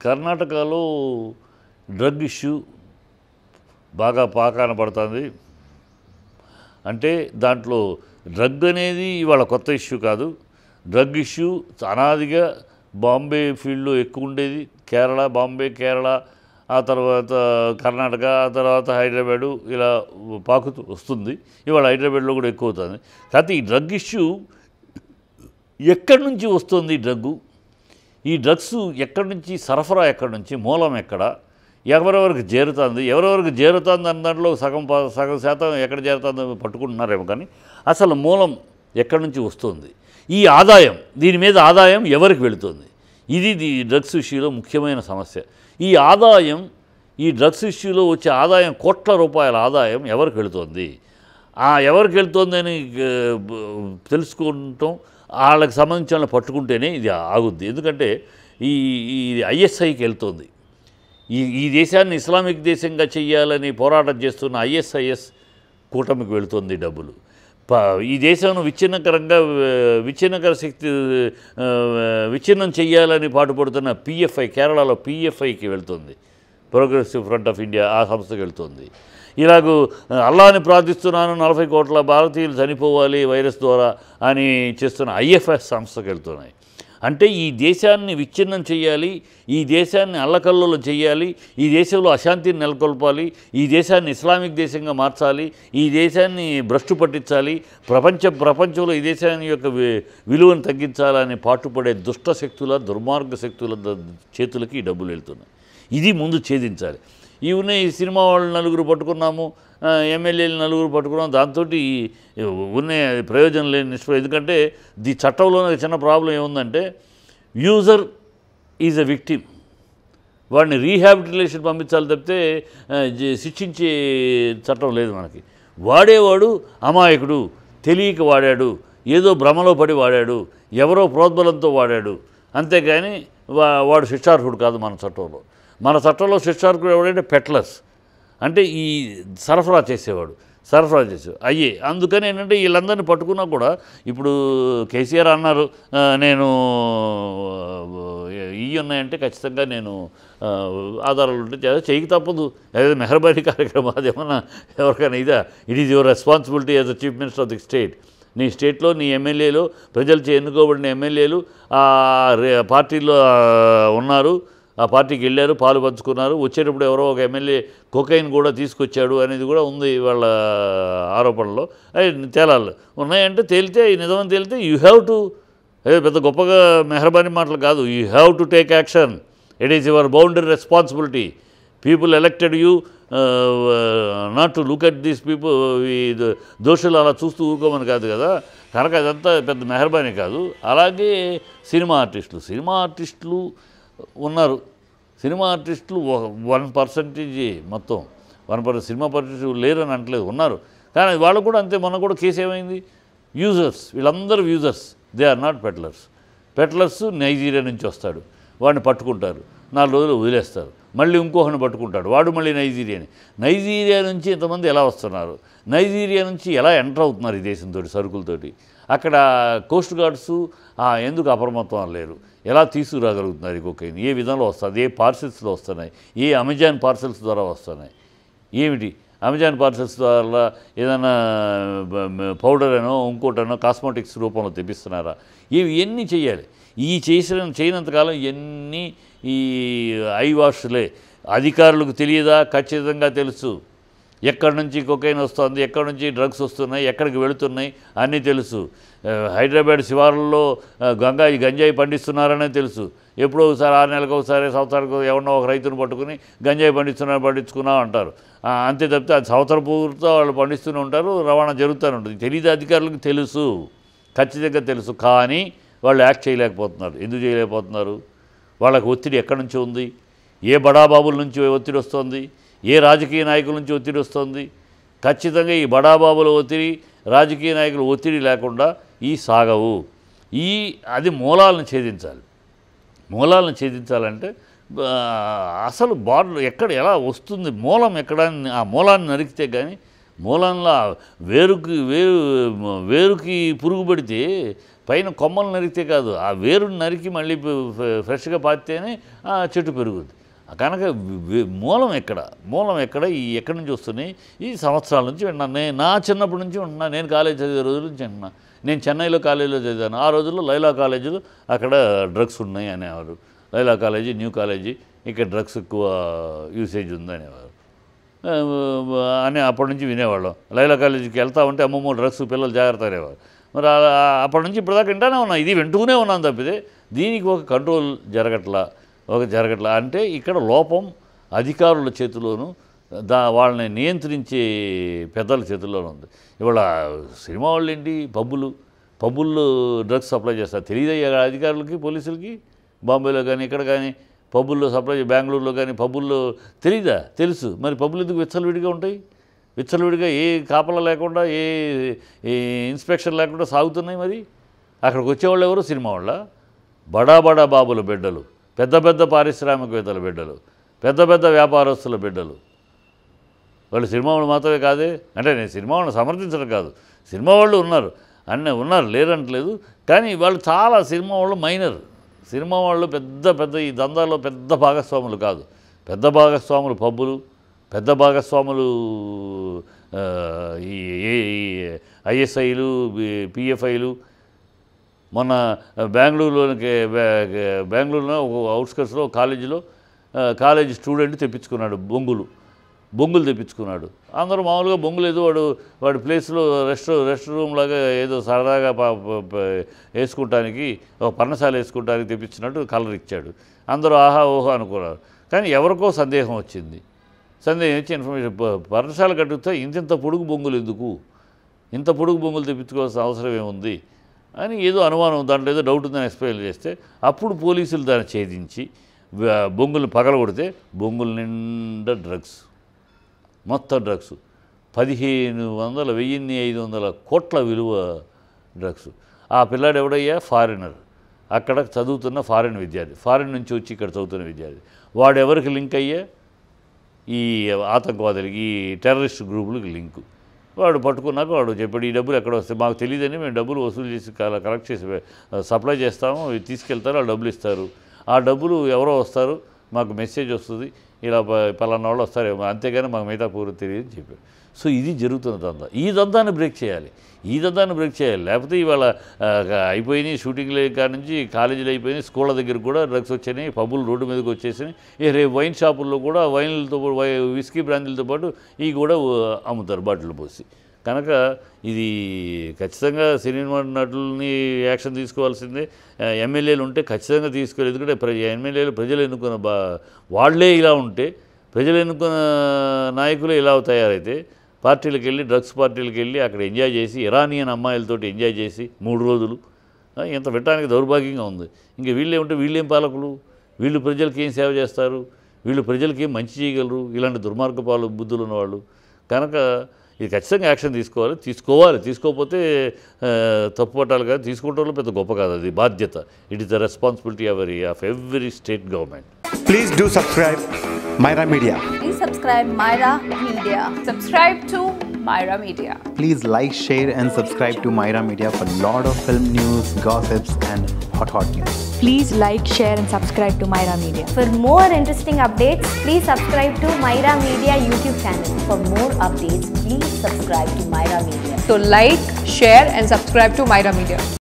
కర్ణాటకలో drug issue బాగా పాకాన పడుతుంది అంటే దాంట్లో డ్రగ్ అనేది ఇవాళ కొత్త ఇష్యూ కాదు డ్రగ్ ఇష్యూ అనాదిగా బాంబే ఫీల్డ్లో ఎక్కువ ఉండేది కేరళ బాంబే కేరళ ఆ తర్వాత కర్ణాటక ఆ తర్వాత హైదరాబాదు ఇలా పాకుతూ వస్తుంది ఇవాళ హైదరాబాద్లో కూడా ఎక్కువ అవుతుంది కాకపోతే ఈ డ్రగ్ ఇష్యూ ఎక్కడి నుంచి వస్తుంది ఈ డ్రగ్గు ఈ డ్రగ్స్ ఎక్కడి నుంచి సరఫరా ఎక్కడి నుంచి మూలం ఎక్కడ ఎవరెవరికి చేరుతుంది ఎవరెవరికి చేరుతుంది అన్న దాంట్లో సగం ప- సగం శాతం ఎక్కడ చేరుతుందో పట్టుకుంటున్నారేమో కానీ అసలు మూలం ఎక్కడి నుంచి వస్తుంది ఈ ఆదాయం దీని మీద ఆదాయం ఎవరికి వెళుతుంది ఇది ఈ డ్రగ్స్ ఇష్యూలో ముఖ్యమైన సమస్య ఈ ఆదాయం ఈ డ్రగ్స్ ఇష్యూలో వచ్చే ఆదాయం కోట్ల రూపాయల ఆదాయం ఎవరికి వెళుతుంది ఆ ఎవరికి వెళ్తుందని ఆ, బ- తెలుసుకుంటాం వాళ్ళకి సంబంధించిన వాళ్ళని పట్టుకుంటేనే ఇది ఆగుద్ది ఎందుకంటే ఈ ఈ ఐఎస్ఐకి వెళ్తుంది ఈ ఈ దేశాన్ని ఇస్లామిక్ దేశంగా చెయ్యాలని పోరాటం చేస్తున్న ఐఎస్ఐఎస్ కూటమికి వెళుతుంది ఈ డబ్బులు ప ఈ దేశంను విచ్ఛిన్నకరంగా ఆ, విచ్ఛిన్నకర శక్తి ఆ, విచ్ఛిన్నం చేయాలని పాటుపడుతున్న పిఎఫ్ఐ కేరళలో పిఎఫ్ఐకి వెళ్తుంది ప్రోగ్రెసివ్ ఫ్రంట్ ఆఫ్ ఇండియా ఆ సంస్థకి వెళ్తుంది ఇలాగూ అల్లాని ప్రార్థిస్తున్నాను నలభై కోట్ల భారతీయులు చనిపోవాలి వైరస్ ద్వారా అని చేస్తున్న ఐఎఫ్ఎస్ సంస్థకి వెళ్తున్నాయి అంటే ఈ దేశాన్ని విచ్ఛిన్నం చేయాలి ఈ దేశాన్ని అల్లకల్లోలం చేయాలి ఈ దేశంలో అశాంతిని నెలకొల్పాలి ఈ దేశాన్ని ఇస్లామిక్ దేశంగా మార్చాలి ఈ దేశాన్ని భ్రష్టు పట్టించాలి ప్రపంచ ప్రపంచంలో ఈ దేశాన్ని యొక్క వి- విలువను తగ్గించాలని పాటుపడే దుష్ట శక్తుల దుర్మార్గ శక్తుల ద- చేతులకి ఈ డబ్బులు వెళ్తున్నాయి ఇది ముందు ఛేదించాలి ఈ ఉన్న ఈ సినిమా వాళ్ళు నలుగురు పట్టుకున్నాము ఆ, ఎమ్మెల్యేలు నలుగురు పట్టుకున్నాం దాంతో ఉన్న ప్రయోజనం లేని నిష్ప ఎందుకంటే ది చట్టంలో చిన్న ప్రాబ్లం ఏముందంటే యూజర్ ఈజ్ ఎ విక్టిమ్ వాడిని రీహాబిలిటేషన్ పంపించాలి తప్పితే ఆ, జ- శిక్షించే చట్టం లేదు మనకి వాడేవాడు అమాయకుడు తెలియక వాడాడు ఏదో భ్రమలో పడి వాడాడు ఎవరో ప్రోద్బలంతో వాడాడు అంతేగాని వా వాడు శిక్షార్హుడు కాదు మన చట్టంలో మన చట్టంలో శిక్షార్హుడు ఎవడంటే పెట్లర్స్ అంటే ఈ సరఫరా చేసేవాడు సరఫరా చేసేవాడు అయ్యే అందుకని ఏంటంటే వీళ్ళందరినీ పట్టుకున్నా కూడా ఇప్పుడు కేసీఆర్ అన్నారు "ఆ, నేను ఇవి ఉన్నాయంటే ఖచ్చితంగా నేను ఆ, ఆధారాలు ఉంటే చే- చేయక తప్పదు అదే మెహర్బానీ కార్యక్రమం అదేమన్నా ఎవరికైనా ఇదా it is your responsibility as a chief minister of the state నీ స్టేట్లో నీ ఎమ్మెల్యేలు ప్రజలచే ఎన్నుకోబడిన ఎమ్మెల్యేలు ఆ రే- పార్టీలో ఆ, ఉన్నారు ఆ పార్టీకి వెళ్ళారు పాలు పంచుకున్నారు వచ్చేటప్పుడు ఎవరో ఒక ఎమ్మెల్యే కొకైన్ కూడా తీసుకొచ్చాడు అనేది కూడా ఉంది వాళ్ళ ఆరోపణలో అవి తేలాలి ఉన్నాయంటే తేలితే ఈ నిజమని తేలితే యూ హ్యావ్ టు అదే పెద్ద గొప్పగా మెహర్బానీ మాటలు కాదు you have to take action it is your boundary responsibility people elected you not to look at these people ఈ ద- దోషులు అలా చూస్తూ ఊరుకోమని కాదు కదా కనుక అదంతా పెద్ద మెహర్బానీ కాదు అలాగే సినిమా ఆర్టిస్టులు సినిమా ఆర్టిస్టులు ఉన్నారు సినిమా ఆర్టిస్టులు వన్ పర్సంటేజ్ మొత్తం వన్ పర్సెంట్ సినిమా ఆర్టిస్టులు లేరు అని అంటలేదు ఉన్నారు కానీ వాళ్ళు కూడా అంతే మొన్న కూడా కేసు ఏమైంది యూజర్స్ వీళ్ళందరూ users they are not peddlers peddlers Nigeria నుంచి వస్తాడు వాడిని పట్టుకుంటారు నాలుగు రోజులు వదిలేస్తారు మళ్ళీ ఇంకొకరిని పట్టుకుంటాడు వాడు మళ్ళీ నైజీరియాని నైజీరియా నుంచి ఇంతమంది ఎలా వస్తున్నారు నైజీరియా నుంచి ఎలా ఎంటర్ అవుతున్నారు ఈ దేశంతో సరుకులతోటి అక్కడ కోస్ట్ గార్డ్స్ ఎందుకు అప్రమత్తం లేరు ఎలా తీసుకురాగలుగుతున్నారు ఈ కొకైన్ ఏ విధంలో వస్తుంది ఏ పార్సెల్స్లో వస్తున్నాయి ఏ అమెజాన్ పార్సెల్స్ ద్వారా వస్తున్నాయి ఏమిటి అమెజాన్ పార్సెల్స్ ద్వారా ఏదైనా పౌడర్ అనో ఇంకోటనో కాస్మెటిక్స్ రూపంలో తెప్పిస్తున్నారా ఇవి ఎన్ని చేయాలి ఈ చేసిన చేయనంతకాలం ఎన్ని ఈ ఐ వాష్లే అధికారులకు తెలియదా ఖచ్చితంగా తెలుసు ఎక్కడి నుంచి కొకైన్ వస్తుంది ఎక్కడి నుంచి డ్రగ్స్ వస్తున్నాయి ఎక్కడికి వెళుతున్నాయి అన్నీ తెలుసు ఆ, హైదరాబాద్ శివార్లలో ఆ, గంగాయి గంజాయి పండిస్తున్నారనే తెలుసు ఎప్పుడో ఒకసారి ఆరు నెలలకు ఒకసారి సంవత్సరానికి ఎవరినో ఒక రైతును పట్టుకుని గంజాయి పండిస్తున్నారు పండించుకున్నాం అంటారు ఆ, అంతే తప్పితే అది సంవత్సరం పూర్తితో వాళ్ళు పండిస్తూనే ఉంటారు రవాణా జరుగుతూనే ఉంటుంది తెలియదు అధికారులకు తెలుసు ఖచ్చితంగా తెలుసు కానీ వాళ్ళు యాక్ట్ చేయలేకపోతున్నారు ఎందుకు చేయలేకపోతున్నారు వాళ్ళకి ఒత్తిడి ఎక్కడి నుంచి ఉంది ఏ బడాబాబుల నుంచి ఒత్తిడి వస్తుంది ఏ రాజకీయ నాయకుల నుంచి ఒత్తిడి వస్తుంది ఖచ్చితంగా ఈ బడాబాబుల ఒత్తిడి రాజకీయ నాయకుల ఒత్తిడి లేకుండా ఈ సాగవు ఈ అది మూలాలను ఛేదించాలి మూలాలను ఛేదించాలంటే ఆ, అసలు బార్డర్ ఎక్కడ ఎలా వస్తుంది మూలం ఎక్కడ అని ఆ మూలాన్ని నరికితే కానీ మూలంలో వేరుకి వేరు వేరుకి పురుగు పడితే పైన కొమ్మలు నరికితే కాదు ఆ వేరుని నరికి మళ్ళీ ఫ- ఫ్రెష్గా పాతితేనే ఆ చెట్టు పెరుగుద్ది కనుక వే- మూలం ఎక్కడ మూలం ఎక్కడ ఈ ఎక్కడి నుంచి వస్తున్నాయి ఈ సంవత్సరాల నుంచి విన్నాను నేను నా చిన్నప్పటి నుంచి ఉంటున్నా నేను కాలేజ్ చదివే రోజుల నుంచి వింటున్నా నేను చెన్నైలో కాలేజీలో చదివాను ఆ రోజుల్లో లైలా కాలేజీలో అక్కడ డ్రగ్స్ ఉన్నాయి అనేవారు లైలా కాలేజీ న్యూ కాలేజీ ఇక్కడ డ్రగ్స్ ఎక్కువ యూసేజ్ ఉంది అనేవారు ఆ, అని అప్పటి నుంచి వినేవాళ్ళం లైలా కాలేజీకి వెళ్తా ఉంటే అమ్మమ్మ డ్రగ్స్ పిల్లలు జాగ్రత్త అనేవారు మరి అలా అప్పటి నుంచి ఇప్పటిదాకా వింటానే ఉన్నాం ఇది వింటూనే ఉన్నాం తప్పితే దీనికి ఒక కంట్రోల్ జరగట్లా ఒక జరగట్లా అంటే ఇక్కడ లోపం అధికారుల చేతిలోనూ దా వాళ్ళని నియంత్రించే పెద్దల చేతుల్లోనూ ఉంది ఇవాళ సినిమా వాళ్ళు ఏంటి పబ్బులు పబ్బుల్లో డ్రగ్స్ సప్లై చేస్తారు తెలియదయ్యా అధికారులకి పోలీసులకి బాంబేలో కానీ ఇక్కడ కానీ పబ్బుల్లో సప్లై బెంగళూరులో కానీ పబ్బుల్లో తెలీదా తెలుసు మరి పబ్బులు ఎందుకు విచ్చలవిడిగా ఉంటాయి విచ్చలవిడిగా ఏ కాపలా లేకుండా ఏ ఏ ఇన్స్పెక్షన్ లేకుండా సాగుతున్నాయి మరి అక్కడికి వచ్చేవాళ్ళు ఎవరు సినిమా వాళ్ళ బడా బడా బాబుల బిడ్డలు పెద్ద పెద్ద పారిశ్రామికవేత్తల బిడ్డలు పెద్ద పెద్ద వ్యాపారస్తుల బిడ్డలు వాళ్ళు సినిమా వాళ్ళు మాత్రమే కాదే అంటే నేను సినిమా వాళ్ళని సమర్థించడం కాదు సినిమా వాళ్ళు ఉన్నారు అన్నీ ఉన్నారు లేరంటలేదు కానీ వాళ్ళు చాలా సినిమా వాళ్ళు మైనర్ సినిమా వాళ్ళు పెద్ద పెద్ద ఈ దందాల్లో పెద్ద భాగస్వాములు కాదు పెద్ద భాగస్వాములు పబ్బులు పెద్ద భాగస్వాములు ఆ, ఈ ఐఎస్ఐలు పిఎఫ్ఐలు మొన్న బెంగళూరులోనికి బె- బెంగళూరులో ఒక అవుట్స్కట్స్లో ఒక కాలేజీలో ఆ, కాలేజీ స్టూడెంట్ తెప్పించుకున్నాడు బొంగులు బొంగులు తెప్పించుకున్నాడు అందరూ మామూలుగా బొంగులు ఏదో వాడు వాడి ప్లేస్లో రెస్ట్ రెస్ట్ రూమ్ లాగా ఏదో సరదాగా ప- ప- ప- వేసుకుంటానికి ఒక పర్ణశాల వేసుకుంటానికి తెప్పించినట్టు కలర్ ఇచ్చాడు అందరూ ఆహా ఓహో అనుకున్నారు కానీ ఎవరికో సందేహం వచ్చింది సందేహం వచ్చి ఇన్ఫర్మేషన్ ప- పర్ణశాల కట్టుకుతే ఇంతింత పొడుగు బొంగులు ఎందుకు ఇంత పొడుగు బొంగులు తెప్పించుకోవాల్సిన అవసరం ఏముంది అని ఏదో అనుమానం దాంట్లో ఏదో డౌట్ ఉందని ఎక్స్ప్లెయిన్ చేస్తే అప్పుడు పోలీసులు దాన్ని ఛేదించి వ- బొంగులు పగలగొడితే బొంగులు నిండా డ్రగ్స్ మొత్తం డ్రగ్స్ పదిహేను వందల వెయ్యిన్ని ఐదు వందల కోట్ల విలువ డ్రగ్స్ ఆ పిల్లాడు ఎవడయ్యా ఫారినర్ అక్కడ చదువుతున్న ఫారిన్ విద్యార్థి ఫారిన్ నుంచి వచ్చి ఇక్కడ చదువుతున్న విద్యార్థి వాడు ఎవరికి లింక్ అయ్యా ఈ ఆతంకవాదులకి ఈ టెర్రరిస్ట్ గ్రూపులకి లింకు వాడు పట్టుకున్నాక వాడు చెప్పాడు ఈ డబ్బులు ఎక్కడ వస్తాయి మాకు తెలియదని మేము డబ్బులు వసూలు చేసి కల- కలెక్ట్ చేసి సప్లై చేస్తాము ఇవి తీసుకెళ్తారు వాళ్ళు డబ్బులు ఇస్తారు ఆ డబ్బులు ఎవరో వస్తారు మాకు మెసేజ్ వస్తుంది ఇలా ప- పలానా వాళ్ళు వస్తారేమో అంతేగాని మాకు మిగతా పూర్తి తెలియదు అని చెప్పారు సో ఇది జరుగుతున్న దందా ఈ దందాన్ని బ్రేక్ చేయాలి ఈ దందాన్ని బ్రేక్ చేయాలి లేకపోతే ఇవాళ ఆ, అయిపోయినాయి షూటింగ్లు కాడ నుంచి కాలేజీలు అయిపోయినాయి స్కూళ్ళ దగ్గర కూడా డ్రగ్స్ వచ్చినాయి పబ్బులు రోడ్డు మీదకి వచ్చేసినాయి ఇక రేపు వైన్ షాపుల్లో కూడా వైన్లతో పాటు వై విస్కీ బ్రాండ్లతో పాటు ఇవి కూడా ఆ, అమ్ముతారు బాటిల్ పోసి కనుక ఇది ఖచ్చితంగా సినిమా నటుల్ని యాక్షన్ తీసుకోవాల్సిందే ఆ, ఎమ్మెల్యేలు ఉంటే ఖచ్చితంగా తీసుకోవాలి ఎందుకంటే ప్ర ఎమ్మెల్యేలు ప్రజలు ఎన్నుకున్న బా వాళ్ళే ఇలా ఉంటే ప్రజలు ఎన్నుకున్న నాయకులే ఇలా తయారైతే పార్టీలకు వెళ్ళి డ్రగ్స్ పార్టీలకు వెళ్ళి అక్కడ ఎంజాయ్ చేసి ఇరానియన్ అమ్మాయిలతోటి ఎంజాయ్ చేసి మూడు రోజులు ఆ, ఇంత పెట్టడానికి దౌర్భాగ్యంగా ఉంది ఇంకా వీళ్ళేమంటే వీళ్ళేం పాలకులు వీళ్ళు ప్రజలకి ఏం సేవ చేస్తారు వీళ్ళు ప్రజలకి ఏం మంచి చేయగలరు ఇలాంటి దుర్మార్గపాలు బుద్ధులు ఉన్నవాళ్ళు కనుక ఇది ఖచ్చితంగా యాక్షన్ తీసుకోవాలి తీసుకోవాలి తీసుకోకపోతే ఆ, తప్పు పట్టాలి కాదు తీసుకుంటే పెద్ద గొప్ప కాదు అది బాధ్యత it is the responsibility every of every state government Please do subscribe Myra Media. Please subscribe Myra Media. Subscribe to Myra Media. Please like, share, and subscribe to Myra Media for lot of film news, gossips, and hot hot news. Please like, share, and subscribe to Myra Media. For more interesting updates, please subscribe to Myra Media YouTube channel. For more updates, please subscribe to Myra Media. So like, share and subscribe to Myra Media.